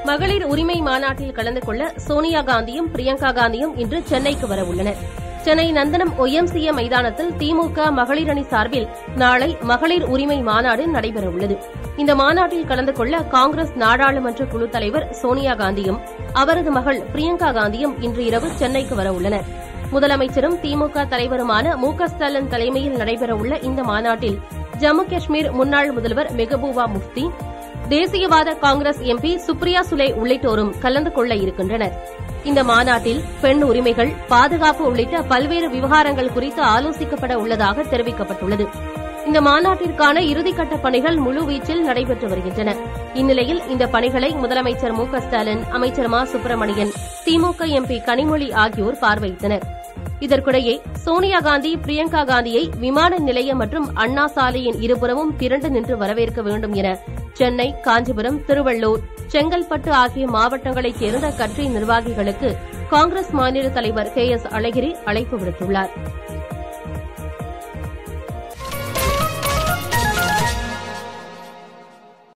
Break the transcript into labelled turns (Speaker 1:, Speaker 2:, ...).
Speaker 1: மகளிர் உரிமை மாநாட்டில் கலந்து கொள்ள சோனியா காந்தியும் பிரியங்கா காந்தியும் இன்று சென்னைக்கு வரவுள்ளனர் சென்னை நந்தனம் ஒய்எம்சிஏ மைதானத்தில் திமுக மகளிர் அணி சார்பில் நாளை மகளிர் உரிமை மாநாடு நடைபெறவுள்ளது இந்த மாநாட்டில் கலந்து கொள்ள காங்கிரஸ் நாடாளுமன்ற குழு தலைவர் சோனியா காந்தியும் அவரது மகள் பிரியங்கா காந்தியும் இன்று இரவு சென்னைக்கு வரவுள்ளனர் முதலமைச்சரும் திமுக தலைவருமான மு க ஸ்டாலின் தலைமையில் நடைபெறவுள்ள இந்த மாநாட்டில் ஜம்மு காஷ்மீர் முன்னாள் முதல்வர் மெகபூபா முஃப்தி தேசியவாத காங்கிரஸ் எம்பி சுப்ரியா சுலே உள்ளிட்டோரும் கலந்து கொள்ள இருக்கின்றனர் இந்த மாநாட்டில் பெண் உரிமைகள் பாதுகாப்பு உள்ளிட்ட பல்வேறு விவகாரங்கள் குறித்து ஆலோசிக்கப்பட உள்ளதாக தெரிவிக்கப்பட்டுள்ளது இந்த மாநாட்டிற்கான இறுதிக்கட்ட பணிகள் முழுவீச்சில் நடைபெற்று வருகின்றன இந்நிலையில் இந்த பணிகளை முதலமைச்சர் மு க ஸ்டாலின் அமைச்சர் மா சுப்பிரமணியன் திமுக எம்பி கனிமொழி ஆகியோர் பார்வையிட்டனர் இதற்கிடையே சோனியா காந்தி பிரியங்கா காந்தியை விமான நிலையம் மற்றும் அண்ணா சாலையின் இருபுறமும் திரண்டு நின்று வரவேற்க வேண்டும் என சென்னை காஞ்சிபுரம் திருவள்ளூர் செங்கல்பட்டு ஆகிய மாவட்டங்களைச் சேர்ந்த கட்சி நிர்வாகிகளுக்கு காங்கிரஸ் மாநில தலைவர் கே எஸ் அழகிரி அழைப்பு விடுத்துள்ளார்